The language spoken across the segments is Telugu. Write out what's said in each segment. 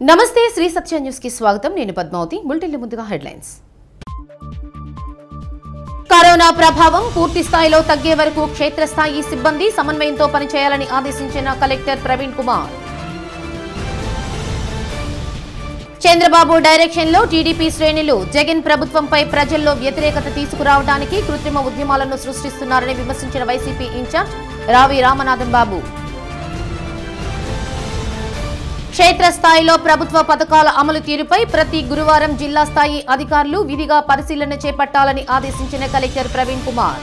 నమస్తే శ్రీ సత్య న్యూస్ కి స్వాగతం నేను పద్మావతి బులెటిన్ల ముందుగా హెడ్లైన్స్ కరోనా ప్రభావం పూర్తి స్థాయిలో తగ్గే వరకు క్షేత్రస్థాయి సిబ్బంది సమన్వయంతో పనిచేయాలని ఆదేశించిన కలెక్టర్ ప్రవీణ్ కుమార్ చంద్రబాబు డైరెక్షన్ లో టీడీపీ శ్రేణులు జగన్ ప్రభుత్వంపై ప్రజల్లో వ్యతిరేకత తీసుకురావడానికి కృత్రిమ ఉద్యమాలను సృష్టిస్తున్నారని విమర్శించిన వైసీపీ ఇన్ఛార్జ్ రావి రామనాథన్ బాబు క్షేత్రస్థాయిలో ప్రభుత్వ పథకాల అమలు తీరుపై ప్రతి గురువారం జిల్లా స్థాయి అధికారులు విధిగా పరిశీలన చేపట్టాలని ఆదేశించిన కలెక్టర్ ప్రవీణ్ కుమార్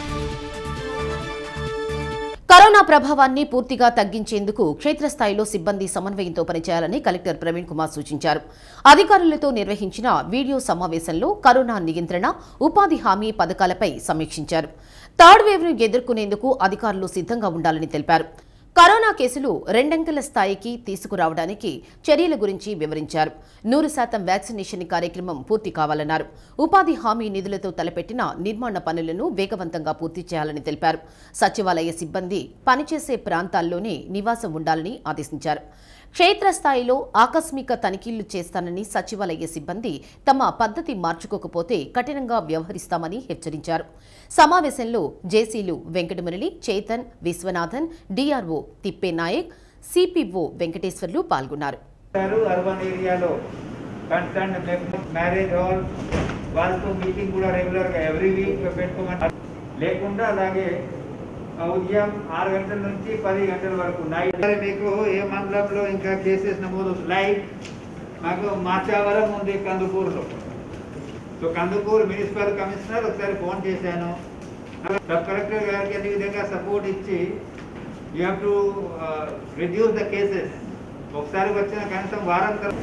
కరోనా ప్రభావాన్ని పూర్తిగా తగ్గించేందుకు క్షేత్రస్థాయిలో సిబ్బంది సమన్వయంతో పనిచేయాలని కలెక్టర్ ప్రవీణ్ కుమార్ సూచించారు అధికారులతో నిర్వహించిన వీడియో సమావేశంలో కరోనా నియంత్రణ ఉపాధి హామీ పథకాలపై సమీక్షించారు థర్డ్ వేవ్ను ఎదుర్కొనేందుకు అధికారులు సిద్ధంగా ఉండాలని తెలిపారు కరోనా కేసులు రెండంకెల స్థాయికి తీసుకురావడానికి చర్యల గురించి వివరించారు నూరు శాతం వ్యాక్సినేషన్ కార్యక్రమం పూర్తి కావాలన్నారు ఉపాధి హామీ నిధులతో తలపెట్టిన నిర్మాణ పనులను వేగవంతంగా పూర్తి చేయాలని తెలిపారు సచివాలయ సిబ్బంది పనిచేసే ప్రాంతాల్లోనే నివాసం ఉండాలని ఆదేశించారు క్షేత్రస్థాయిలో ఆకస్మిక తనిఖీలు చేస్తానని సచివాలయ సిబ్బంది తమ పద్ధతి మార్చుకోకపోతే కఠినంగా వ్యవహరిస్తామని హెచ్చరించారు సమావేశంలో జేసీలు వెంకటమురళి చేతన్ విశ్వనాథన్ డిఆర్ఓ తిప్పే నాయక్ సిపిఓ వెంకటేశ్వర్లు పాల్గొన్నారు గారు అర్బన్ ఏరియాలో కన్సర్న్ మ్యారేజ్ హాల్ వాళ్ళతో మీటింగ్ కూడా రెగ్యులర్గా ఎవ్రీ వీక్ పెట్టుకోమని లేకుండా అలాగే ఆ, ఉదయం ఆరు గంటల నుంచి పది గంటల వరకు నైట్ మీకు ఏ మండలంలో ఇంకా కేసెస్ నమోదు లైవ్ మాకు మాచావరం ఉంది కందుకూరులో సో కందుకూరు మున్సిపల్ కమిషనర్ ఒకసారి ఫోన్ చేశాను సబ్ కలెక్టర్ గారికి అదే విధంగా సపోర్ట్ ఇచ్చి you have to reduce the cases ఒకసారి వచ్చిన కనీసం వారం తర్వాత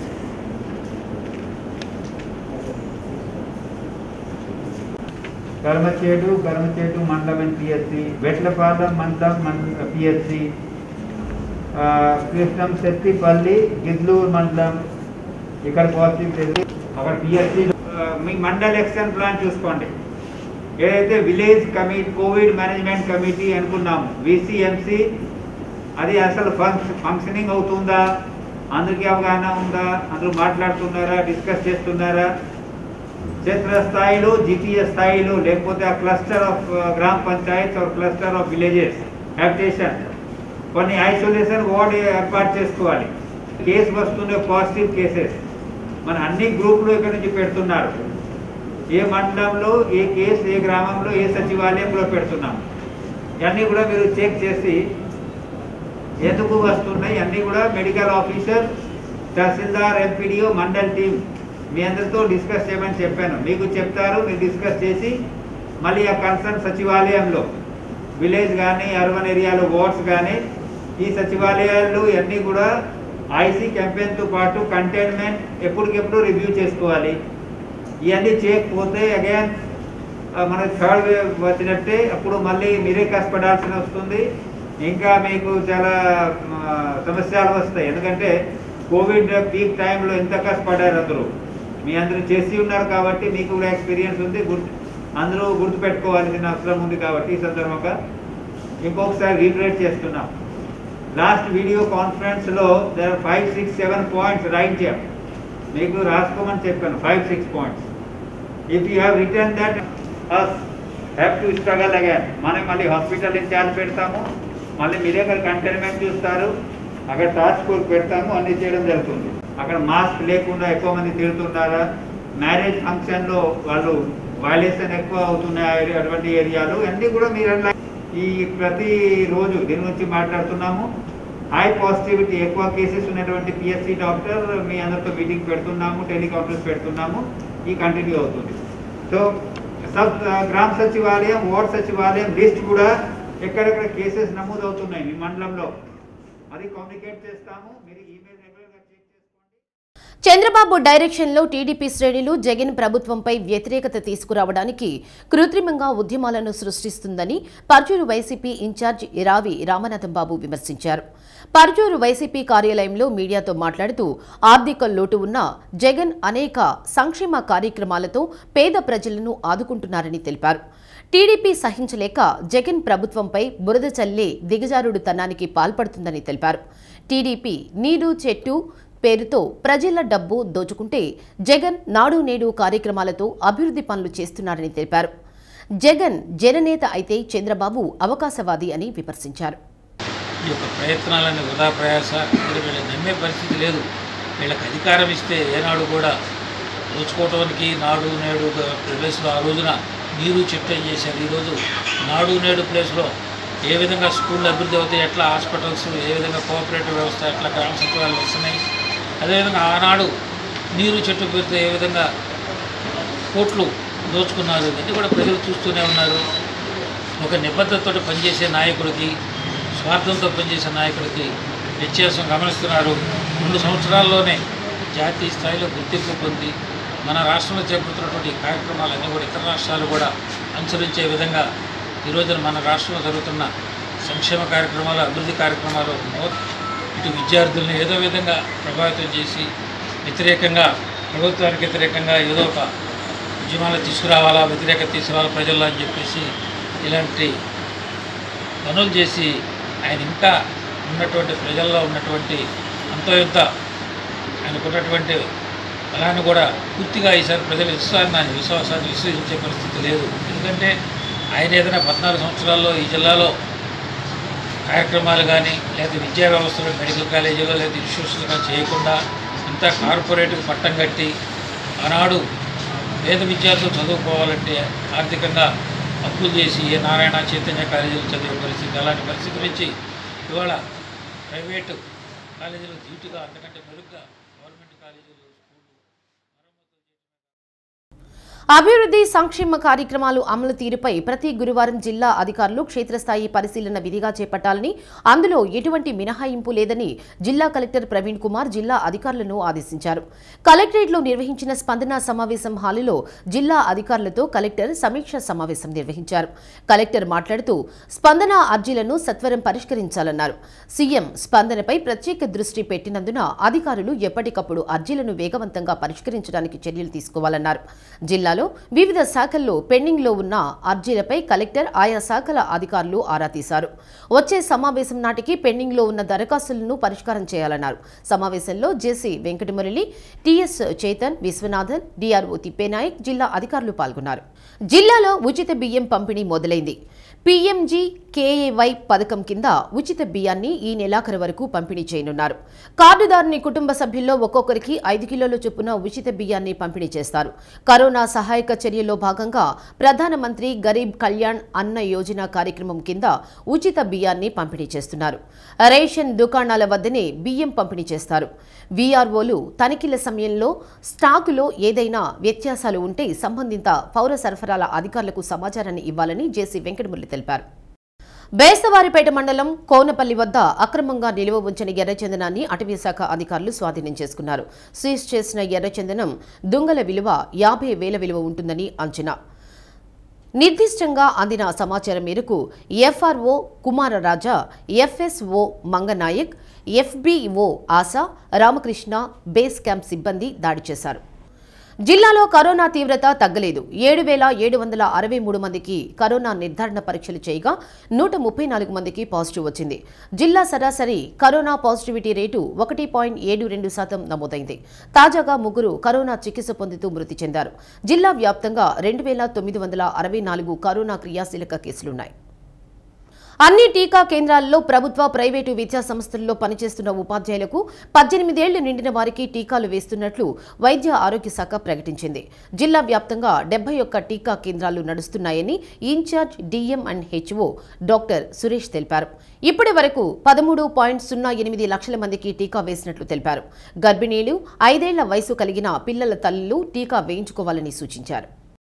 కర్మచేడు కర్మచేడు మండలం పిఎస్సి వెట్లపాలెం మండలం పిఎస్సి కృష్ణం శెట్టిపల్లి గిద్లూరు మండలం ఇక్కడ పాజిటివ్ కేసు అక్కడ పిఎస్సి మీ మండల్ ఎక్షన్ ప్లాన్ చూసుకోండి ఏదైతే village committee Covid management committee అనుకున్నాము విసిఎంసి అది అసలు ఫంక్షనింగ్ అవుతుందా అందరికీ అవగాహన ఉందా అందరూ మాట్లాడుతున్నారా డిస్కస్ చేస్తున్నారా క్షేత్ర స్థాయిలో జిటిఏ స్థాయిలో లేకపోతే ఆ క్లస్టర్ ఆఫ్ గ్రామ panchayat or cluster of villages habitation కొన్ని ఐసోలేషన్ వార్డ్ ఏర్పాటు చేసుకోవాలి కేసు వస్తుండే పాజిటివ్ కేసెస్ మన అన్ని గ్రూపులు ఇక్కడ నుంచి పెడుతున్నారు ఏ మండలంలో ఏ కేసు ఏ గ్రామంలో ఏ సచివాలయంలో పెడుతున్నాం ఇవన్నీ కూడా మీరు చెక్ చేసి ఎందుకు వస్తున్నాయి అన్నీ కూడా medical officer tahsildar MPDO mandal team మీ అందరితో డిస్కస్ చేయమని చెప్పాను మీకు చెప్తారు మీరు డిస్కస్ చేసి మళ్ళీ ఆ కన్సర్న్ సచివాలయంలో విలేజ్ కానీ అర్బన్ ఏరియాలో వార్డ్స్ కానీ ఈ సచివాలయాలు ఇవన్నీ కూడా ఐసీ క్యాంపెయిన్తో పాటు కంటైన్మెంట్ ఎప్పటికెప్పుడు రివ్యూ చేసుకోవాలి ఇవన్నీ చేయకపోతే అగైన్ మన థర్డ్ వేవ్ వచ్చినట్టే అప్పుడు మళ్ళీ మీరే కష్టపడాల్సి వస్తుంది ఇంకా మీకు చాలా ఆ, సమస్యలు వస్తాయి ఎందుకంటే కోవిడ్ పీక్ టైంలో ఎంత కష్టపడ్డారు అందరూ మీ అందరూ చేసి ఉన్నారు కాబట్టి మీకు కూడా ఎక్స్పీరియన్స్ ఉంది గుర్తు అందరూ గుర్తుపెట్టుకోవాల్సిన అవసరం ఉంది కాబట్టి ఈ సందర్భంగా ఇంకొకసారి రీట్రేట్ చేస్తున్నాం లాస్ట్ వీడియో కాన్ఫరెన్స్లో there five six seven points write చేయం మీకు రాసుకోమని చెప్పాను five six points if you have return that us have to struggle again మనం మళ్ళీ హాస్పిటల్ ఇన్ఛార్జ్ పెడతాము మళ్ళీ మీరే అక్కడ కంటైన్మెంట్ చూస్తారు అక్కడ టాస్క్ ఫోర్స్ పెడతాము అన్ని చేయడం జరుగుతుంది అక్కడ మాస్క్ లేకుండా ఎక్కువ మంది తిరుగుతున్నారా మ్యారేజ్ ఫంక్షన్లో వాళ్ళు వైలేషన్ ఎక్కువ అవుతున్నాయి అటువంటి ఏరియాలు అన్నీ కూడా మీరు అట్లా ఈ ప్రతి రోజు దీని గురించి మాట్లాడుతున్నాము హై పాజిటివిటీ ఎక్కువ కేసెస్ ఉన్నటువంటి పిఎస్సి డాక్టర్ మీ అందరితో మీటింగ్ పెడుతున్నాము టెలికాన్ఫరెన్స్ పెడుతున్నాము ఈ కంటిన్యూ అవుతుంది సో సబ్ గ్రామ సచివాలయం వార్డ్ సచివాలయం లిస్ట్ కూడా ఎక్కడెక్కడ కేసెస్ నమోదు అవుతున్నాయి మీ మండలంలో అది కమ్యూనికేట్ చేస్తాము మీరు ఈమెయిల్ రెగ్యులర్గా చెక్ చేసుకోండి చంద్రబాబు డైరెక్షన్లో టీడీపీ శ్రేణులు జగన్ ప్రభుత్వంపై వ్యతిరేకత తీసుకురావడానికి కృత్రిమంగా ఉద్యమాలను సృష్టిస్తుందని పర్జూరు వైసీపీ ఇన్ఛార్జ్ రావి రామనాథం బాబు విమర్శించారు పర్జూరు వైసీపీ కార్యాలయంలో మీడియాతో మాట్లాడుతూ ఆర్థిక లోటు ఉన్న జగన్ అనేక సంక్షేమ కార్యక్రమాలతో పేద ప్రజలను ఆదుకుంటున్నారని తెలిపారు టీడీపీ సహించలేక జగన్ ప్రభుత్వంపై బురద చల్లే దిగజారుడుతనానికి పాల్పడుతుందని తెలిపారు టీడీపీ నీరు చెట్టు పేరుతో ప్రజల డబ్బు దోచుకుంటే జగన్ నాడు నేడు కార్యక్రమాలతో అభివృద్ధి పనులు చేస్తున్నారని తెలిపారు జగన్ జననేత అయితే చంద్రబాబు అవకాశవాది అని విమర్శించారు ఈ యొక్క ప్రయత్నాలన్నీ వృధా ప్రయాస వీళ్ళు వీళ్ళని నమ్మే పరిస్థితి లేదు వీళ్ళకి అధికారం ఇస్తే ఏనాడు కూడా దోచుకోవటానికి నాడు నేడు ప్లేస్లో ఆ రోజున నీరు చెట్టు చేశారు ఈరోజు నాడు నేడు ప్లేస్లో ఏ విధంగా స్కూళ్ళు అభివృద్ధి అవుతాయి ఎట్లా హాస్పిటల్స్ ఏ విధంగా కోఆపరేటివ్ వ్యవస్థ ఎట్లా గ్రామ సచివాలయాలు వస్తున్నాయి అదేవిధంగా ఆనాడు నీరు చెట్టు పెడితే ఏ విధంగా కోట్లు దోచుకున్నారు ఇవన్నీ కూడా ప్రజలు చూస్తూనే ఉన్నారు ఒక నిబద్ధతతో పనిచేసే నాయకుడికి స్వార్థంతో పనిచేసే నాయకుడికి వ్యత్యాసం గమనిస్తున్నారు రెండు సంవత్సరాల్లోనే జాతీయ స్థాయిలో గుర్తింపు పొంది మన రాష్ట్రంలో చేపడుతున్నటువంటి కార్యక్రమాలన్నీ కూడా ఇతర రాష్ట్రాలు కూడా అనుసరించే విధంగా ఈ రోజున మన రాష్ట్రంలో జరుగుతున్న సంక్షేమ కార్యక్రమాలు అభివృద్ధి కార్యక్రమాలు నూ- ఇటు విద్యార్థుల్ని ఏదో విధంగా ప్రభావితం చేసి వ్యతిరేకంగా ప్రభుత్వానికి వ్యతిరేకంగా ఏదో ఒక ఉద్యమాలు తీసుకురావాలా వ్యతిరేకత తీసుకురావాలా ప్రజల్లో అని చెప్పేసి ఇలాంటి పనులు చేసి ఆయన ఇంకా ఉన్నటువంటి ప్రజల్లో ఉన్నటువంటి అంతో ఇంత ఆయనకున్నటువంటి బలాన్ని కూడా పూర్తిగా ఈసారి ప్రజల విశ్వాసాన్ని విశ్వాసాన్ని విశ్వసించే పరిస్థితి లేదు ఎందుకంటే ఆయన ఏదైనా పద్నాలుగు సంవత్సరాల్లో ఈ జిల్లాలో కార్యక్రమాలు కానీ లేదా విద్యా వ్యవస్థలో మెడికల్ కాలేజీలో లేదా ఇన్స్టిట్యూషన్లు కానీ చేయకుండా ఇంత కార్పొరేట్కి పట్టం కట్టి ఆనాడు పేద విద్యార్థులు చదువుకోవాలంటే ఆర్థికంగా అప్పులు చేసి ఏ నారాయణ చైతన్య కాలేజీలు చదివే పరిస్థితి అలాంటి పరిస్థితి నుంచి ఇవాళ ప్రైవేటు కాలేజీలు ధీటుగా అంతకంటే మెరుగ్గా గవర్నమెంట్ కాలేజీలు స్కూళ్ళు అభివృద్ధి సంక్షేమ కార్యక్రమాలు అమలు తీరుపై ప్రతి గురువారం జిల్లా అధికారులు క్షేత్రస్థాయి పరిశీలన విధిగా చేపట్టాలని అందులో ఎటువంటి మినహాయింపు లేదని జిల్లా కలెక్టర్ ప్రవీణ్ కుమార్ జిల్లా అధికారులను ఆదేశించారు కలెక్టరేట్లో నిర్వహించిన స్పందన సమావేశం హాలులో జిల్లా అధికారులతో కలెక్టర్ సమీక్ష సమావేశం నిర్వహించారు కలెక్టర్ మాట్లాడుతూ స్పందన అర్జీలను సత్వరం పరిష్కరించాలన్నారు సీఎం స్పందనపై ప్రత్యేక దృష్టి పెట్టినందున అధికారులు ఎప్పటికప్పుడు అర్జీలను వేగవంతంగా పరిష్కరించడానికి చర్యలు తీసుకోవాలన్నారు జిల్లాలో వివిధ శాఖల్లో పెండింగ్లో ఉన్న అర్జీలపై కలెక్టర్ ఆయా శాఖల అధికారులు ఆరా తీశారు వచ్చే సమావేశం నాటికి పెండింగ్లో ఉన్న దరఖాస్తులను పరిష్కారం చేయాలన్నారు సమావేశంలో JC Venkatamurali TS Chetan Viswanathan DRO Thippenayak జిల్లా అధికారులు పాల్గొన్నారు జిల్లాలో ఉచిత బియ్యం పంపిణీ మొదలైంది పీఎంజీ కేఏవై పథకం కింద ఉచిత బియ్యాన్ని ఈ నెలాఖరు వరకు పంపిణీ చేయనున్నారు కార్డుదారుని కుటుంబ సభ్యుల్లో ఒక్కొక్కరికి ఐదు కిలోల చొప్పున ఉచిత బియ్యాన్ని పంపిణీ చేస్తారు కరోనా సహాయక చర్యలో భాగంగా ప్రధానమంత్రి గరీబ్ కళ్యాణ్ అన్న యోజన కార్యక్రమం కింద ఉచిత బియ్యాన్ని పంపిణీ చేస్తున్నారు రేషన్ దుకాణాల వద్దనే బియ్యం పంపిణీ చేస్తారు వీఆర్ఓలు తనిఖీల సమయంలో స్టాకులో ఏదైనా వ్యత్యాసాలు ఉంటే సంబంధిత పౌర సరఫరాల అధికారులకు సమాచారాన్ని ఇవ్వాలని జేసీ వెంకటమురళి తెలిపారు బేస్తవారిపేట మండలం కోనపల్లి వద్ద అక్రమంగా నిలువ ఉంచిన ఎర్రచందనాన్ని అటవీశాఖ అధికారులు స్వాధీనం చేసుకున్నారు సీజ్ చేసిన ఎర్రచందనం దుంగల విలువ యాభై వేల విలువ ఉంటుందని అంచనా నిర్దిష్టంగా అందిన సమాచారం మేరకు FRO Kumararaja FSO Manganayak FBO Asha Ramakrishna base camp సిబ్బంది దాడి చేశారు జిల్లాలో కరోనా తీవ్రత తగ్గలేదు ఏడు వేల ఏడు వందల అరవై మూడు మందికి కరోనా నిర్ధారణ పరీక్షలు చేయగా నూట ముప్పై నాలుగు మందికి పాజిటివ్ వచ్చింది జిల్లా సరాసరి కరోనా పాజిటివిటీ రేటు ఒకటి పాయింట్ ఏడు రెండు శాతం నమోదైంది తాజాగా ముగ్గురు కరోనా చికిత్స పొందుతూ మృతి చెందారు జిల్లా వ్యాప్తంగా రెండు వేల తొమ్మిది వందల అరవై నాలుగు కరోనా క్రియాశీలక కేసులున్నాయి అన్ని టీకా కేంద్రాల్లో ప్రభుత్వ ప్రైవేటు విద్యా సంస్థల్లో పనిచేస్తున్న ఉపాధ్యాయులకు పద్దెనిమిదేళ్లు నిండిన వారికి టీకాలు వేస్తున్నట్లు వైద్య ఆరోగ్య శాఖ ప్రకటించింది జిల్లా వ్యాప్తంగా డెబ్బై ఒక్క టీకా కేంద్రాలు నడుస్తున్నాయని in charge DM and HO doctor Suresh తెలిపారు ఇప్పటి వరకు పదమూడు పాయింట్ సున్నా ఎనిమిది లక్షల మందికి టీకా వేసినట్లు తెలిపారు గర్భిణీలు ఐదేళ్ల వయసు కలిగిన పిల్లల తల్లులు టీకా వేయించుకోవాలని సూచించారు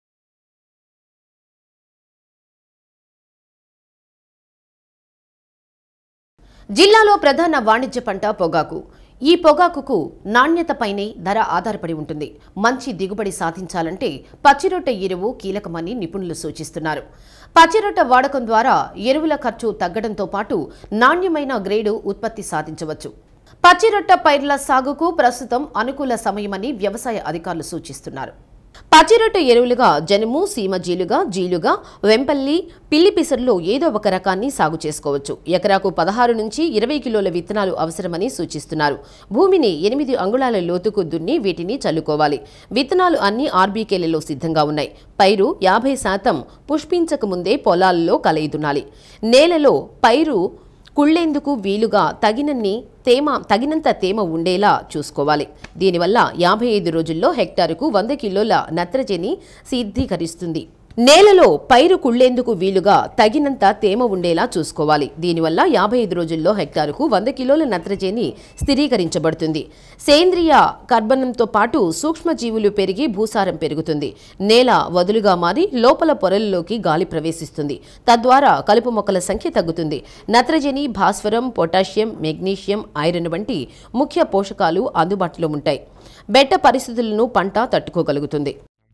జిల్లాలో ప్రధాన వాణిజ్య పంట పొగాకు ఈ పొగాకుకు నాణ్యతపైనే ధర ఆధారపడి ఉంటుంది మంచి దిగుబడి సాధించాలంటే పచ్చిరొట్ట ఎరువు కీలకమని నిపుణులు సూచిస్తున్నారు పచ్చిరొట్ట వాడకం ద్వారా ఎరువుల ఖర్చు తగ్గడంతో పాటు నాణ్యమైన గ్రేడు ఉత్పత్తి సాధించవచ్చు పచ్చిరొట్ట పైర్ల సాగుకు ప్రస్తుతం అనుకూల సమయమని వ్యవసాయ అధికారులు సూచిస్తున్నారు పచ్చిరొట్టు ఎరువులుగా జనుము సీమ జీలుగా జీలుగా వెంపల్లి పిల్లి పిసరులో ఏదో ఒక రకాన్ని సాగు చేసుకోవచ్చు ఎకరాకు పదహారు నుంచి ఇరవై కిలోల విత్తనాలు అవసరమని సూచిస్తున్నారు భూమిని ఎనిమిది అంగుళాల లోతుకు దున్ని వీటిని చల్లుకోవాలి విత్తనాలు అన్ని ఆర్బీకేలలో సిద్ధంగా ఉన్నాయి పైరు యాభై శాతం పుష్పించక ముందే పొలాల్లో కలయిదునాలి నేలలో పైరు కుళ్ళేందుకు వీలుగా తగినన్ని తేమ తగినంత తేమ ఉండేలా చూసుకోవాలి దీనివల్ల యాభై ఐదు రోజుల్లో హెక్టారుకు వంద కిలోల నత్రజని సిద్ధీకరిస్తుంది నేలలో పైరు కుళ్ళేందుకు వీలుగా తగినంత తేమ ఉండేలా చూసుకోవాలి దీనివల్ల యాభై ఐదు రోజుల్లో హెక్టారుకు వంద కిలోల నత్రజని స్థిరీకరించబడుతుంది సేంద్రియ కర్బనంతో పాటు సూక్ష్మజీవులు పెరిగి భూసారం పెరుగుతుంది నేల వదులుగా మారి లోపల పొరల్లోకి గాలి ప్రవేశిస్తుంది తద్వారా కలుపు మొక్కల సంఖ్య తగ్గుతుంది నత్రజని భాస్వరం పొటాషియం మెగ్నీషియం ఐరన్ వంటి ముఖ్య పోషకాలు అందుబాటులో ఉంటాయి బెట్ట పరిస్థితులను పంట తట్టుకోగలుగుతుంది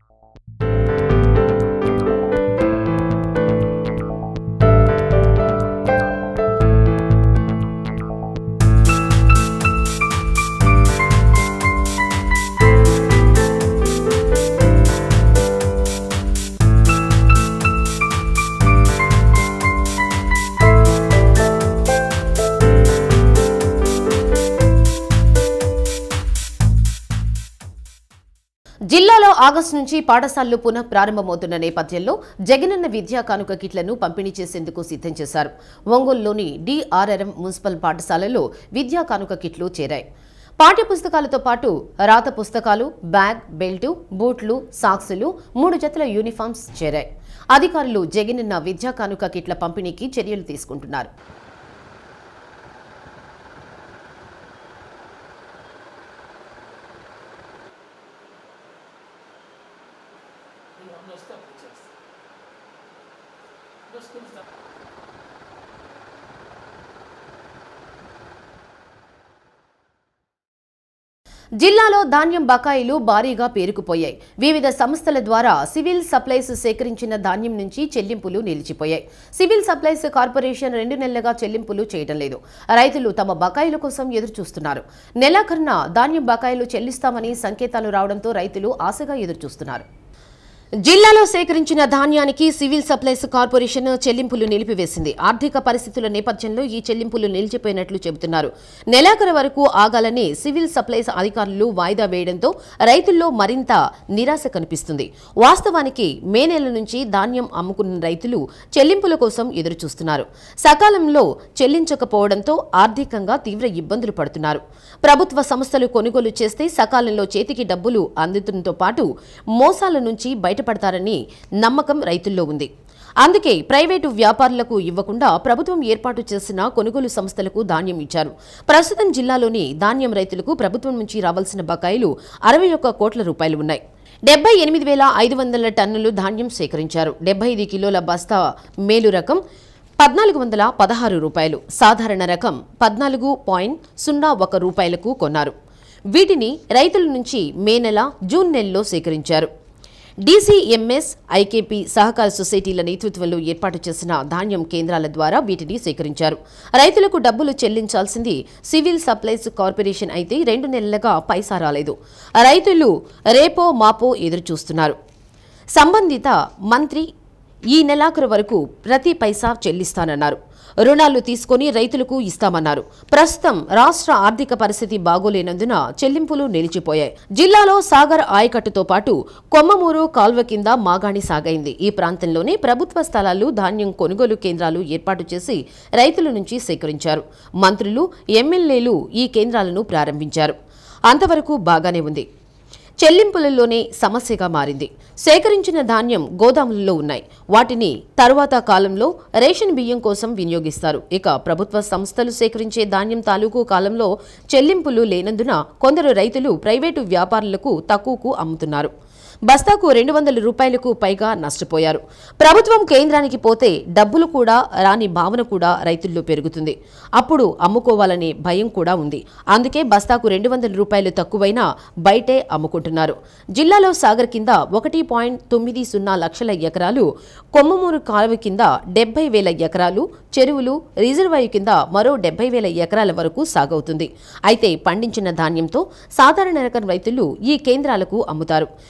జిల్లాలో ఆగస్టు నుంచి పాఠశాలలు పునః ప్రారంభమవుతున్న నేపథ్యంలో జగనన్న విద్యా కానుక కిట్లను పంపిణీ చేసేందుకు సిద్ధం చేశారు ఒంగోలులోని డిఆర్ఆర్ఎం మున్సిపల్ పాఠశాలలో విద్యా కానుక కిట్లు చేరాయి పాఠ్య పుస్తకాలతో పాటు రాత పుస్తకాలు బ్యాగ్ బెల్టు బూట్లు సాక్సులు మూడు జతల యూనిఫామ్స్ చేరాయి అధికారులు జగనన్న విద్యా కానుక కిట్ల పంపిణీకి చర్యలు తీసుకుంటున్నారు జిల్లాలో ధాన్యం బకాయిలు భారీగా పేరుకుపోయాయి వివిధ సంస్థల ద్వారా సివిల్ సప్లైస్ సేకరించిన ధాన్యం నుంచి చెల్లింపులు నిలిచిపోయాయి సివిల్ సప్లైస్ కార్పొరేషన్ రెండు నెలలుగా చెల్లింపులు చేయడం లేదు రైతులు తమ బకాయిల కోసం ఎదురు చూస్తున్నారు నెలాఖరున ధాన్యం బకాయిలు చెల్లిస్తామని సంకేతాలు రావడంతో రైతులు ఆశగా ఎదురు చూస్తున్నారు జిల్లాలో సేకరించిన ధాన్యానికి సివిల్ సప్లైస్ కార్పొరేషన్ చెల్లింపులు నిలిపివేసింది ఆర్థిక పరిస్థితుల నేపథ్యంలో ఈ చెల్లింపులు నిలిచిపోయినట్లు చెబుతున్నారు నెలాఖరు వరకు ఆగాలని సివిల్ సప్లైస్ అధికారులు వాయిదా వేయడంతో రైతుల్లో మరింత నిరాశ కనిపిస్తుంది వాస్తవానికి మే నెల నుంచి ధాన్యం అమ్ముకున్న రైతులు చెల్లింపుల కోసం ఎదురుచూస్తున్నారు సకాలంలో చెల్లించకపోవడంతో ఆర్థికంగా తీవ్ర ఇబ్బందులు పడుతున్నారు ప్రభుత్వ సంస్థలు కొనుగోలు చేస్తే సకాలంలో చేతికి డబ్బులు అందుతుంతో పాటు మోసాల నుంచి బయటపడతారని నమ్మకం రైతుల్లో ఉంది అందుకే ప్రైవేటు వ్యాపారులకు ఇవ్వకుండా ప్రభుత్వం ఏర్పాటు చేసిన కొనుగోలు సంస్థలకు ధాన్యం ఇచ్చారు ప్రస్తుతం జిల్లాలోని ధాన్యం రైతులకు ప్రభుత్వం నుంచి రావాల్సిన బకాయిలు అరవై ఒక్క కోట్ల రూపాయలు ఉన్నాయి డెబ్బై ఎనిమిది వేల ఐదు వందల టన్నులు ధాన్యం సేకరించారు డెబ్బై ఐదు కిలోల బస్తా మేలు రకం పద్నాలుగు వందల పదహారు రూపాయలు సాధారణ రకం పద్నాలుగు పాయింట్ సున్నా ఒక రూపాయలకు కొన్నారు వీటిని రైతుల నుంచి మే నెల జూన్ నెలలో సేకరించారు డీసీఎంఎస్ ఐకేపీ సహకార సొసైటీల నేతృత్వంలో ఏర్పాటు చేసిన ధాన్యం కేంద్రాల ద్వారా వీటిని సేకరించారు రైతులకు డబ్బులు చెల్లించాల్సింది సివిల్ సప్లైస్ కార్పొరేషన్ అయితే రెండు నెలలుగా పైసా రాలేదు రైతులు రేపో మాపో ఎదురు చూస్తున్నారు సంబంధిత మంత్రి ఈ నెలాఖరు వరకు ప్రతి పైసా చెల్లిస్తానన్నారు రుణాలు తీసుకొని రైతులకు ఇస్తామన్నారు ప్రస్తుతం రాష్ట్ర ఆర్థిక పరిస్థితి బాగోలేనందున చెల్లింపులు నిలిచిపోయాయి జిల్లాలో సాగర్ ఆయకట్టుతో పాటు కొమ్మమూరు కాల్వ కింద మాగాణి సాగైంది ఈ ప్రాంతంలోనే ప్రభుత్వ స్థలాలు ధాన్యం కొనుగోలు కేంద్రాలు ఏర్పాటు చేసి రైతుల నుంచి సేకరించారు మంత్రులు ఎమ్మెల్యేలు ఈ కేంద్రాలను ప్రారంభించారు అంతవరకు బాగానే ఉంది చెల్లింపులలోనే సమస్యగా మారింది సేకరించిన ధాన్యం గోదాములలో ఉన్నాయి వాటిని తరువాత కాలంలో రేషన్ బియ్యం కోసం వినియోగిస్తారు ఇక ప్రభుత్వ సంస్థలు సేకరించే ధాన్యం తాలూకు కాలంలో చెల్లింపులు లేనందున కొందరు రైతులు ప్రైవేటు వ్యాపారులకు తక్కువకు అమ్ముతున్నారు బస్తాకు రెండు వందల రూపాయలకు పైగా నష్టపోయారు ప్రభుత్వం కేంద్రానికి పోతే డబ్బులు కూడా రాని భావన కూడా రైతుల్లో పెరుగుతుంది అప్పుడు అమ్ముకోవాలనే భయం కూడా ఉంది అందుకే బస్తాకు రెండు వందల రూపాయలు తక్కువైనా బయటే అమ్ముకుంటున్నారు జిల్లాలో సాగర్ కింద ఒకటి పాయింట్ తొమ్మిది సున్నా లక్షల ఎకరాలు కొమ్మమూరు కాలువ కింద డెబ్బై వేల ఎకరాలు చెరువులు రిజర్వాయు కింద మరో డెబ్బై వేల ఎకరాల వరకు సాగవుతుంది అయితే పండించిన ధాన్యంతో సాధారణ రకం రైతులు ఈ కేంద్రాలకు అమ్ముతారు ఇవి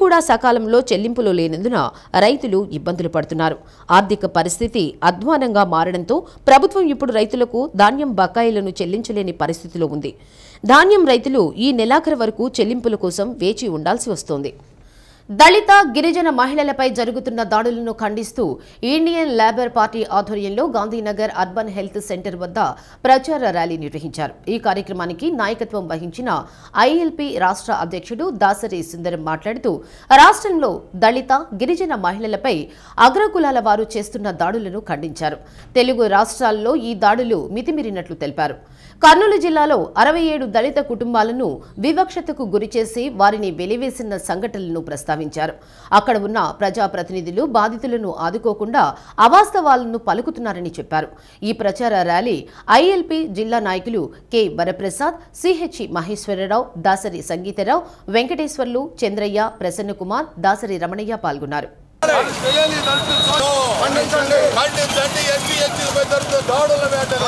కూడా సకాలంలో చెల్లింపులు లేనందున రైతులు ఇబ్బందులు పడుతున్నారు ఆర్థిక పరిస్థితి అధ్వానంగా మారడంతో ప్రభుత్వం ఇప్పుడు రైతులకు ధాన్యం బకాయిలను చెల్లించలేని పరిస్థితిలో ఉంది ధాన్యం రైతులు ఈ నెలాఖరు వరకు చెల్లింపుల కోసం వేచి ఉండాల్సి వస్తోంది దళిత గిరిజన మహిళలపై జరుగుతున్న దాడులను ఖండిస్తూ ఇండియన్ లేబర్ పార్టీ ఆధ్వర్యంలో గాంధీనగర్ అర్బన్ హెల్త్ సెంటర్ వద్ద ప్రచార ర్యాలీ నిర్వహించారు ఈ కార్యక్రమానికి నాయకత్వం వహించిన ఐఎల్పీ రాష్ట్ర అధ్యక్షుడు దాసరి సుందరం మాట్లాడుతూ రాష్ట్రంలో దళిత గిరిజన మహిళలపై అగ్రకులాల వారు చేస్తున్న దాడులను ఖండించారు తెలుగు రాష్ట్రాల్లో ఈ దాడులు మితిమీరినట్లు తెలిపారు కర్నూలు జిల్లాలో అరవై ఏడు దళిత కుటుంబాలను వివక్షతకు గురిచేసి వారిని వెలివేసిన సంఘటనలను ప్రస్తావించారు అక్కడ ఉన్న ప్రజాప్రతినిధులు బాధితులను ఆదుకోకుండా అవాస్తవాలను పలుకుతున్నారని చెప్పారు ఈ ప్రచార ర్యాలీ ఐఎల్పీ జిల్లా నాయకులు కె వరప్రసాద్ సిహెచ్ మహేశ్వరరావు దాసరి సంగీతరావు వెంకటేశ్వర్లు చంద్రయ్య ప్రసన్నకుమార్ దాసరి రమణయ్య పాల్గొన్నారు చేయాలి నడుచుకో. ఖండించండి ఎస్సీ ఎస్టీలపై జరుగుతున్న దాడుల వేటని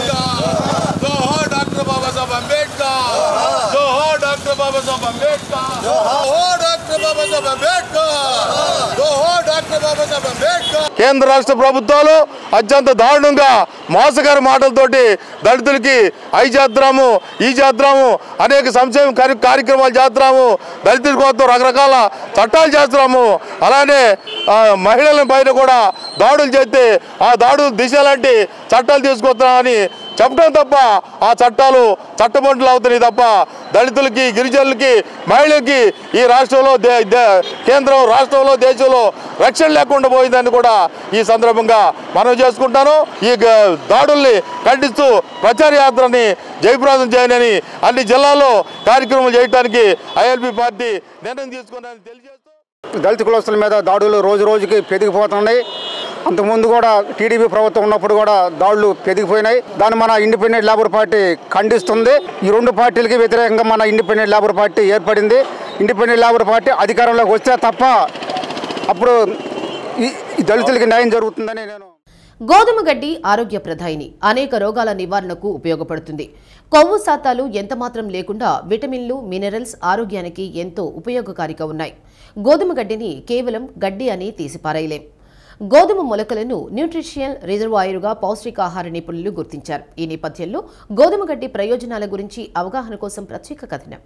జోహో డాక్టర్ బాబాసాహెబ్ అంబేద్కర్ జోహో డాక్టర్ బాబాసాహెబ్ అంబేద్కర్ జోహో డాక్టర్ బాబాసాహెబ్ అంబేద్కర్ జోహో డాక్టర్ బాబాసాహెబ్ అంబేద్కర్ కేంద్ర రాష్ట్ర ప్రభుత్వాలు అత్యంత దారుణంగా మోసగారి మాటలతోటి దళితులకి ఐ చేద్దాము ఈ చేద్దాము అనేక సంక్షేమ కార్య- కార్యక్రమాలు చేస్తున్నాము దళితుల కోసం రకరకాల చట్టాలు చేస్తున్నాము అలానే ఆ, మహిళల పైన కూడా దాడులు చేస్తే ఆ దాడులు దిశ లాంటి చట్టాలు తీసుకొస్తున్నామని చెప్పడం తప్ప ఆ చట్టాలు చట్టబంటులు అవుతున్నాయి తప్ప దళితులకి గిరిజనులకి మహిళలకి ఈ రాష్ట్రంలో దే- దే- కేంద్రం రాష్ట్రంలో దేశంలో రక్షణ లేకుండా పోయిందని కూడా ఈ సందర్భంగా మనం చేసుకుంటాను ఈ గ- దాడుల్ని ఖండిస్తూ ప్రచార యాత్రని జయప్రదం చేయనని అన్ని జిల్లాల్లో కార్యక్రమాలు చేయడానికి ఐఎల్పి పార్టీ నిర్ణయం తీసుకున్నారని తెలియజేస్తూ దళిత కులస్తుల మీద దాడులు రోజు రోజుకి పెరిగిపోతున్నాయి అంతకుముందు కూడా టీడీపీ ప్రభుత్వం ఉన్నప్పుడు కూడా దాడులు పెరిగిపోయినాయి దాన్ని మన ఇండిపెండెంట్ లేబర్ పార్టీ ఖండిస్తుంది ఈ రెండు పార్టీలకి వ్యతిరేకంగా మన ఇండిపెండెంట్ లేబర్ పార్టీ ఏర్పడింది ఇండిపెండెంట్ లేబర్ పార్టీ అధికారంలోకి వస్తే తప్ప అప్పుడు ఈ ఈ దళితులకి న్యాయం జరుగుతుందని నేను గోధుమ గడ్డి ఆరోగ్య ప్రధాయిని అనేక రోగాల నివారణకు ఉపయోగపడుతుంది కొవ్వు శాతాలు ఎంతమాత్రం లేకుండా విటమిన్లు మినరల్స్ ఆరోగ్యానికి ఎంతో ఉపయోగకారిగా ఉన్నాయి గోధుమ గడ్డిని కేవలం గడ్డి అని తీసిపారేయలేం గోధుమ మొలకలను న్యూట్రిషియల్ రిజర్వాయరుగా పౌష్టికాహార నిపుణులు గుర్తించారు ఈ నేపథ్యంలో గోధుమ గడ్డి ప్రయోజనాల గురించి అవగాహన కోసం ప్రత్యేక కథనం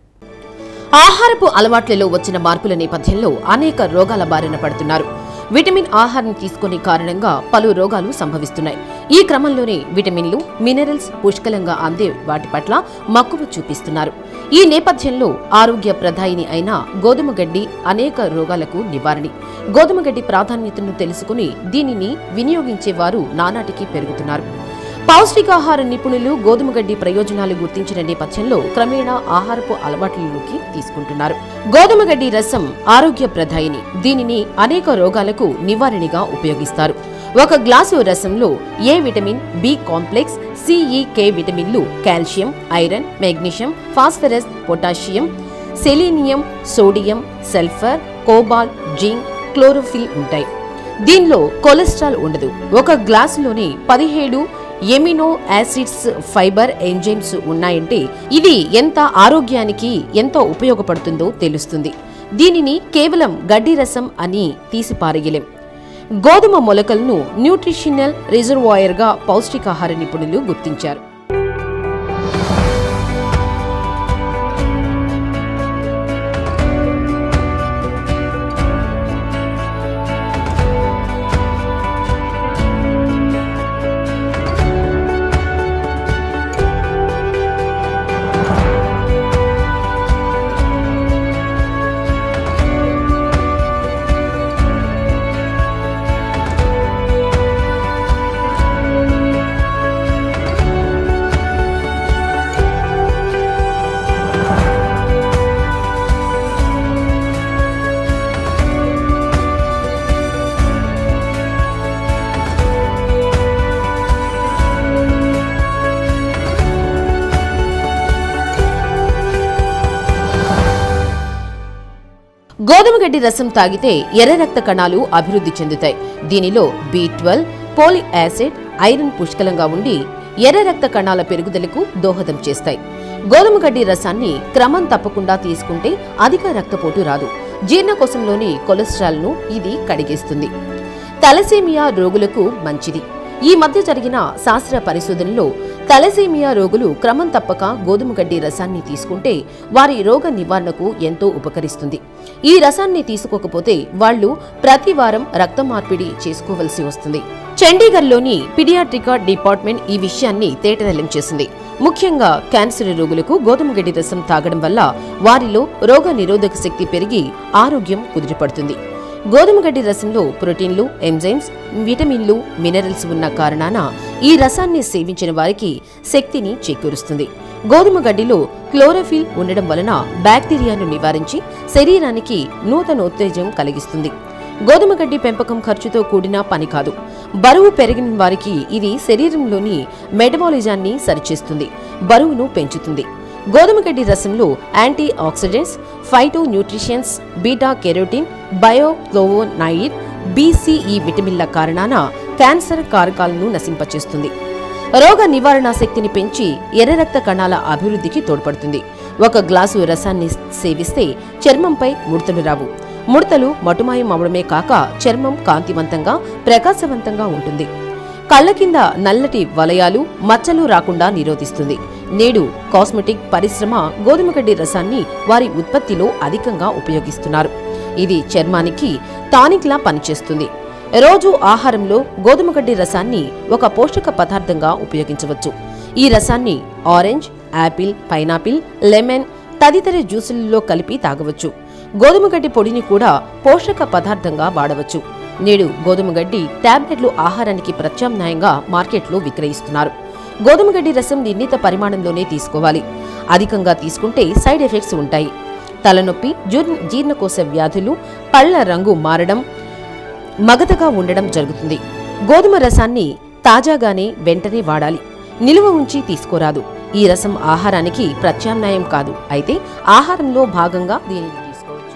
ఆహారపు అలవాట్లలో వచ్చిన మార్పుల నేపథ్యంలో అనేక రోగాల బారిన పడుతున్నారు విటమిన్ ఆహారం తీసుకునే కారణంగా పలు రోగాలు సంభవిస్తున్నాయి ఈ క్రమంలోనే విటమిన్లు మినరల్స్ పుష్కలంగా అందే వాటి పట్ల మక్కువ చూపిస్తున్నారు ఈ నేపథ్యంలో ఆరోగ్య ప్రధాయిని అయిన గోధుమ గడ్డి అనేక రోగాలకు నివారణి గోధుమ గడ్డి ప్రాధాన్యతను తెలుసుకుని దీనిని వినియోగించేవారు నానాటికి పెరుగుతున్నారు పౌష్టికాహార నిపుణులు గోధుమ గడ్డి ప్రయోజనాలు గుర్తించిన నేపథ్యంలో క్రమేణా ఆహారపు అలవాట్లలోకి తీసుకుంటున్నారు గోధుమ గడ్డి రసం ఆరోగ్య ప్రధాయిని దీనిని అనేక రోగాలకు నివారణగా ఉపయోగిస్తారు ఒక గ్లాసు రసంలో A vitamin B complex C E K విటమిన్లు calcium iron magnesium phosphorus potassium selenium sodium sulphur cobalt zinc chlorophyll ఉంటాయి దీనిలో కొలెస్ట్రాల్ ఉండదు ఒక గ్లాసులోని పదిహేడు ఎమినో యాసిడ్స్ ఫైబర్ ఎంజైమ్స్ ఉన్నాయంటే ఇది ఎంత ఆరోగ్యానికి ఎంతో ఉపయోగపడుతుందో తెలుస్తుంది దీనిని కేవలం గడ్డి రసం అని తీసి పారేయలేం గోధుమ మొలకలను న్యూట్రిషనల్ రిజర్వాయర్గా పౌష్టికాహార నిపుణులు గుర్తించారు గోధుమ గడ్డి రసం తాగితే ఎర్ర రక్త కణాలు అభివృద్ధి చెందుతాయి దీనిలో B twelve folic acid iron పుష్కలంగా ఉండి ఎర్ర రక్త కణాల పెరుగుదలకు దోహదం చేస్తాయి గోధుమ గడ్డి రసాన్ని క్రమం తప్పకుండా తీసుకుంటే అధిక రక్తపోటు రాదు జీర్ణకోశంలోని కొలెస్ట్రాల్ను ఇది కడిగేస్తుంది తలసేమియా రోగులకు మంచిది ఈ మధ్య జరిగిన శాస్త్ర పరిశోధనలో తలసేమియా రోగులు క్రమం తప్పక గోధుమ గడ్డి రసాన్ని తీసుకుంటే వారి రోగ నివారణకు ఎంతో ఉపకరిస్తుంది ఈ రసాన్ని తీసుకోకపోతే వాళ్ళు ప్రతి వారం రక్త మార్పిడి చేసుకోవలసి వస్తుంది చండీగఢ్లోని పిడియాట్రికా డిపార్ట్మెంట్ ఈ విషయాన్ని తేటతెల్లం చేసింది ముఖ్యంగా క్యాన్సర్ రోగులకు గోధుమ గడ్డి రసం తాగడం వల్ల వారిలో రోగ నిరోధక శక్తి పెరిగి ఆరోగ్యం కుదిరిపడుతుంది గోధుమ గడ్డి రసంలో ప్రోటీన్లు ఎంజైమ్స్ విటమిన్లు మినరల్స్ ఉన్న కారణాన ఈ రసాన్ని సేవించిన వారికి శక్తిని చేకూరుస్తుంది గోధుమ గడ్డిలో క్లోరోఫిల్ ఉండడం వలన బ్యాక్టీరియాను నివారించి శరీరానికి నూతనోత్తేజం కలిగిస్తుంది గోధుమ గడ్డి పెంపకం ఖర్చుతో కూడిన పని కాదు బరువు పెరిగిన వారికి ఇది శరీరంలోని మెటబాలిజాన్ని సరిచేస్తుంది బరువును పెంచుతుంది గోధుమ గడ్డి రసంలో antioxidants phyto nutritions beta carotene bioflavonoid B C E విటమిన్ల కారణాన క్యాన్సర్ కారకాలను నశింపచేస్తుంది రోగ నివారణ శక్తిని పెంచి ఎర్ర రక్త కణాల అభివృద్ధికి తోడ్పడుతుంది ఒక గ్లాసు రసాన్ని సేవిస్తే చర్మంపై ముడతలు రావు ముడతలు మటుమాయం అవడమే కాక చర్మం కాంతివంతంగా ప్రకాశవంతంగా ఉంటుంది కళ్ళ కింద నల్లటి వలయాలు మచ్చలు రాకుండా నిరోధిస్తుంది నేడు కాస్మెటిక్ పరిశ్రమ గోధుమ గడ్డి రసాన్ని వారి ఉత్పత్తిలో అధికంగా ఉపయోగిస్తున్నారు ఇది చర్మానికి టానిక్లా పనిచేస్తుంది రోజు ఆహారంలో గోధుమ గడ్డి రసాన్ని ఒక పోషక పదార్థంగా ఉపయోగించవచ్చు ఈ రసాన్ని ఆరెంజ్ యాపిల్ పైనాపిల్ లెమన్ తదితర జ్యూసులలో కలిపి తాగవచ్చు గోధుమ గడ్డి పొడిని కూడా పోషక పదార్థంగా వాడవచ్చు నేడు గోధుమ గడ్డి టాబ్లెట్లు ఆహారానికి ప్రత్యామ్నాయంగా మార్కెట్లో విక్రయిస్తున్నారు గోధుమ గడ్డి రసం నిర్ణీత పరిమాణంలోనే తీసుకోవాలి అధికంగా తీసుకుంటే సైడ్ ఎఫెక్ట్స్ ఉంటాయి తలనొప్పి జూర్- జీర్ణకోశ వ్యాధులు పళ్ల రంగు మారడం మగతగా ఉండడం జరుగుతుంది గోధుమ రసాన్ని తాజాగానే వెంటనే వాడాలి నిలువ ఉంచి తీసుకోరాదు ఈ రసం ఆహారానికి ప్రత్యామ్నాయం కాదు అయితే ఆహారంలో భాగంగా దీనిని తీసుకోవచ్చు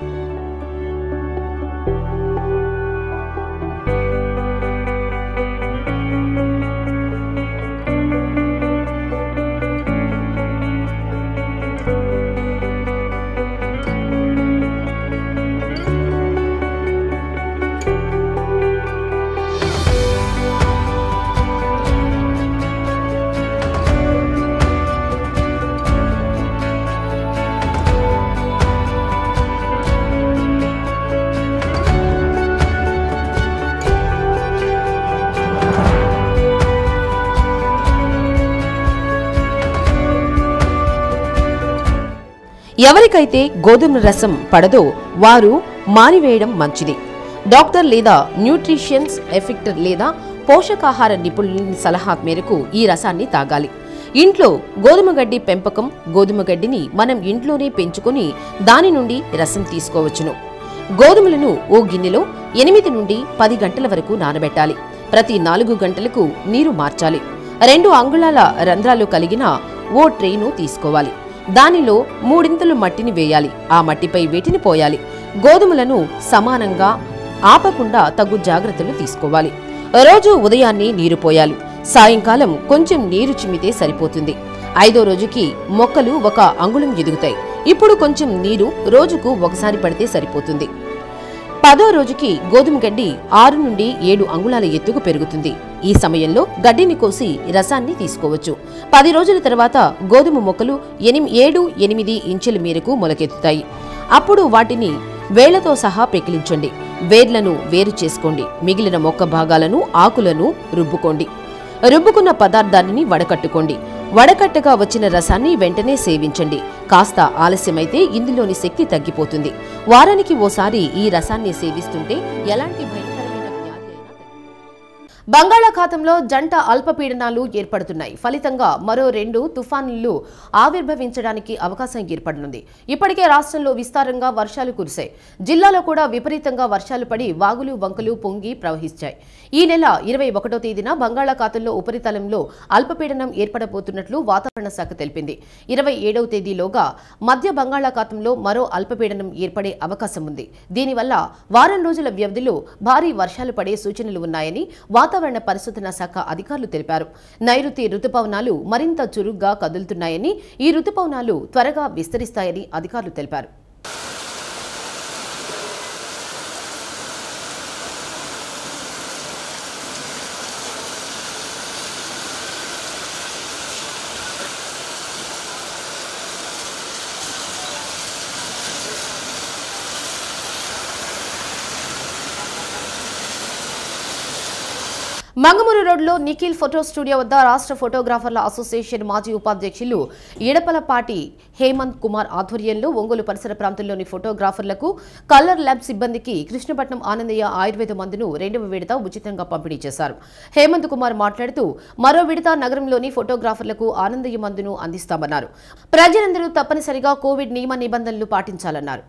ఎవరికైతే గోధుమ రసం పడదో వారు మానివేయడం మంచిది డాక్టర్ లేదా న్యూట్రిషన్స్ ఎఫెక్టర్ లేదా పోషకాహార నిపుణుల సలహా మేరకు ఈ రసాన్ని తాగాలి ఇంట్లో గోధుమ గడ్డి పెంపకం గోధుమ గడ్డిని మనం ఇంట్లోనే పెంచుకొని దాని నుండి రసం తీసుకోవచ్చును గోధుమలను ఓ గిన్నెలో ఎనిమిది నుండి పది గంటల వరకు నానబెట్టాలి ప్రతి నాలుగు గంటలకు నీరు మార్చాలి రెండు అంగుళాల రంధ్రాలు కలిగిన ఓ ట్రేను తీసుకోవాలి దానిలో మూడింతలు మట్టిని వేయాలి ఆ మట్టిపై వేటిని పోయాలి గోధుమలను సమానంగా ఆపకుండా తగు జాగ్రత్తలు తీసుకోవాలి రోజు ఉదయాన్నే నీరు పోయాలి సాయంకాలం కొంచెం నీరు చిమ్మితే సరిపోతుంది ఐదో రోజుకి మొక్కలు ఒక అంగుళం ఎదుగుతాయి ఇప్పుడు కొంచెం నీరు రోజుకు ఒకసారి పడితే సరిపోతుంది పదో రోజుకి గోధుమ గడ్డి ఆరు నుండి ఏడు అంగుళాల ఎత్తుకు పెరుగుతుంది ఈ సమయంలో గడ్డిని కోసి రసాన్ని తీసుకోవచ్చు పది రోజుల తర్వాత గోధుమ మొక్కలు ఎనిమి ఏడు ఎనిమిది ఇంచుల మేరకు మొలకెత్తుతాయి అప్పుడు వాటిని వేళ్లతో సహా పెకిలించండి వేర్లను వేరు చేసుకోండి మిగిలిన మొక్క భాగాలను ఆకులను రుబ్బుకోండి రుబ్బుకున్న పదార్థాన్ని వడకట్టుకోండి వడకట్టగా వచ్చిన రసాన్ని వెంటనే సేవించండి కాస్త ఆలస్యమైతే ఇందులోని శక్తి తగ్గిపోతుంది వారానికి ఓసారి ఈ రసాన్ని సేవిస్తుంటే ఎలాంటి భయంకరమైన వ్యాధి అయినా తగ్గిపోతుంది. బంగాళాఖాతంలో జంట అల్పపీడనాలు ఏర్పడుతున్నాయి ఫలితంగా మరో రెండు తుఫానులు ఆవిర్భవించడానికి అవకాశం ఏర్పడనుంది ఇప్పటికే రాష్ట్రంలో విస్తారంగా వర్షాలు కురిశాయి జిల్లాలో కూడా విపరీతంగా వర్షాలు పడి వాగులు వంకలు పొంగి ప్రవహించాయి ఈ నెల ఇరవై ఒకటో తేదీన బంగాళాఖాతంలో ఉపరితలంలో అల్పపీడనం ఏర్పడబోతున్నట్లు వాతావరణ శాఖ తెలిపింది ఇరవై ఏడవ తేదీలోగా మధ్య బంగాళాఖాతంలో మరో అల్పపీడనం ఏర్పడే అవకాశం ఉంది దీనివల్ల వారం రోజుల వ్యవధిలో భారీ వర్షాలు పడే సూచనలు ఉన్నాయని వాతావరణ పరిశోధన శాఖ అధికారులు తెలిపారు నైరుతి రుతుపవనాలు మరింత చురుగ్గా కదులుతున్నాయని ఈ రుతుపవనాలు త్వరగా విస్తరిస్తాయని అధికారులు తెలిపారు మంగమూరు రోడ్లో నిఖిల్ ఫోటో స్టూడియో వద్ద రాష్ట్ర ఫోటోగ్రాఫర్ల అసోసియేషన్ మాజీ ఉపాధ్యక్షులు ఎడపలపాటి హేమంత్ కుమార్ ఆధ్వర్యంలో ఒంగోలు పరిసర ప్రాంతంలోని ఫోటోగ్రాఫర్లకు కలర్ ల్యాబ్ సిబ్బందికి కృష్ణపట్నం ఆనందయ్య ఆయుర్వేద మందును రెండవ విడత ఉచితంగా పంపిణీ చేశారు హేమంత్ కుమార్ మాట్లాడుతూ మరో విడత నగరంలోని ఫోటోగ్రాఫర్లకు ఆనందయ్య మందును అందిస్తామన్నారు ప్రజలందరూ తప్పనిసరిగా కోవిడ్ నియమ నిబంధనలు పాటించాలన్నారు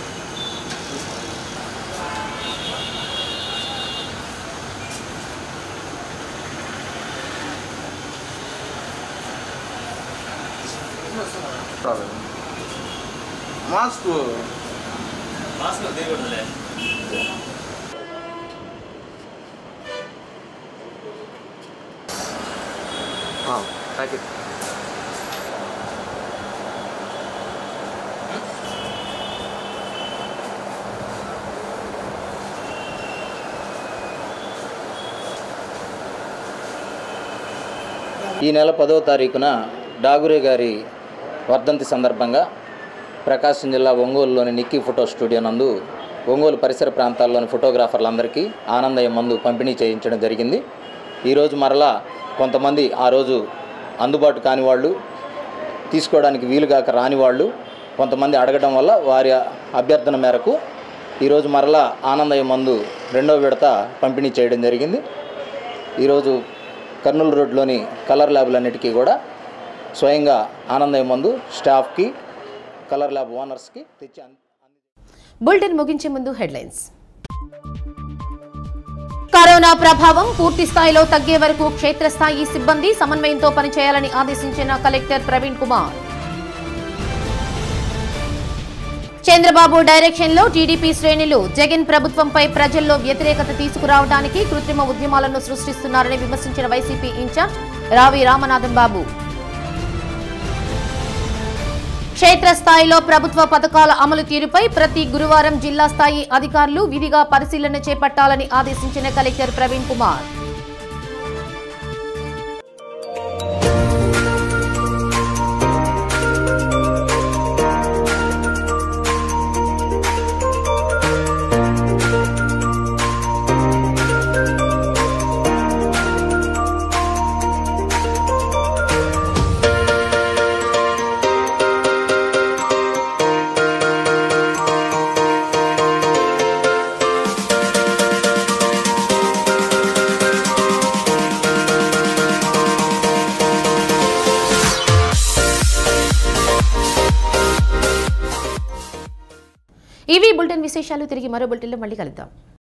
మాస్క్ ప్యాకెట్ ఈ నెల పదో తారీఖున డాగురే గారి వర్ధంతి సందర్భంగా ప్రకాశం జిల్లా ఒంగోలులోని నిక్కీ ఫోటో స్టూడియో నందు ఒంగోలు పరిసర ప్రాంతాల్లోని ఫోటోగ్రాఫర్లందరికీ ఆనందయ్య మందు పంపిణీ చేయించడం జరిగింది ఈరోజు మరలా కొంతమంది ఆ రోజు అందుబాటు కాని వాళ్ళు తీసుకోవడానికి వీలుగాక రాని వాళ్ళు కొంతమంది అడగడం వల్ల వారి అభ్యర్థన మేరకు ఈరోజు మరలా ఆనందయ్య మందు రెండవ విడత పంపిణీ చేయడం జరిగింది ఈరోజు కర్నూలు రోడ్లోని కలర్ ల్యాబ్లన్నిటికీ కూడా స్వయంగా ఆనందయ్య మందు స్టాఫ్కి కలర్ ల్యాబ్ ఓనర్స్కి తెచ్చి అంది బులెటిన్ ముగించే ముందు హెడ్లైన్స్ కరోనా ప్రభావం పూర్తి స్థాయిలో తగ్గే వరకు క్షేత్రస్థాయి సిబ్బంది సమన్వయంతో పనిచేయాలని ఆదేశించిన కలెక్టర్ ప్రవీణ్ కుమార్ చంద్రబాబు డైరెక్షన్ లో టీడీపీ శ్రేణులు జగన్ ప్రభుత్వంపై ప్రజల్లో వ్యతిరేకత తీసుకురావడానికి కృత్రిమ ఉద్యమాలను సృష్టిస్తున్నారని విమర్శించిన వైసీపీ ఇన్ఛార్జ్ రావి రామనాథన్ బాబు క్షేత్రస్థాయిలో ప్రభుత్వ పథకాల అమలు తీరుపై ప్రతి గురువారం జిల్లా స్థాయి అధికారులు విధిగా పరిశీలన చేపట్టాలని ఆదేశించిన కలెక్టర్ ప్రవీణ్ కుమార్ ఇవి బులెటిన్ విశేషాలు తిరిగి మరో బులెటిన్లో మళ్ళీ కలుద్దాం